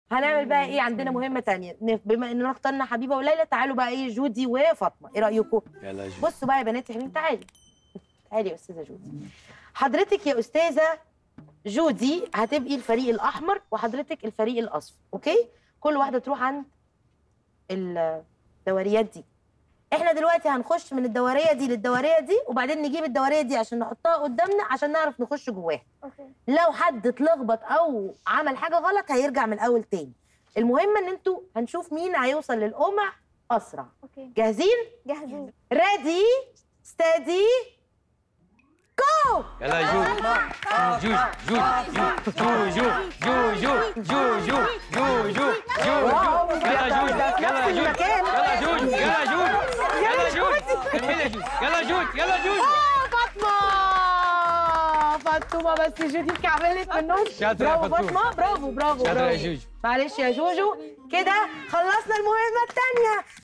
هنعمل بقى ايه عندنا مهمه تانية نف- بما اننا اخترنا حبيبه وليلى تعالوا بقى ايه جودي وفاطمه ايه رايكم يلا يا جودي بصوا بقى يا بنات يا حبيبي تعالي تعالي يا استاذه جودي حضرتك يا استاذه جودي هتبقي الفريق الاحمر وحضرتك الفريق الاصفر اوكي كل واحده تروح عند الدوريات دي احنا دلوقتي هنخش من الدوريه دي للدوريه دي وبعدين نجيب الدوريه دي عشان نحطها قدامنا عشان نعرف نخش جواها اوكي لو حد اتلخبط او عمل حاجه غلط هيرجع من الاول تاني المهم ان انتوا هنشوف مين هيوصل للقمع اسرع اوكي جاهزين جاهزين ريدي ستادي جو يلا يا جودي جودي جودي جودي جودي جودي جودي جودي جودي يلا يا جودي يلا يا جودي يلا يا جودي يلا يا جودي يلا يا جودي كملي يا جودي يلا يا جودي يلا يا جودي فاطمه فاطمه بس جودي اتكعبلت من النص شاطرة يا برافو فاطمة. فاطمه برافو برافو شاطرة يا برافو. جوجو. معلش يا جوجو كده خلصنا المهمه الثانيه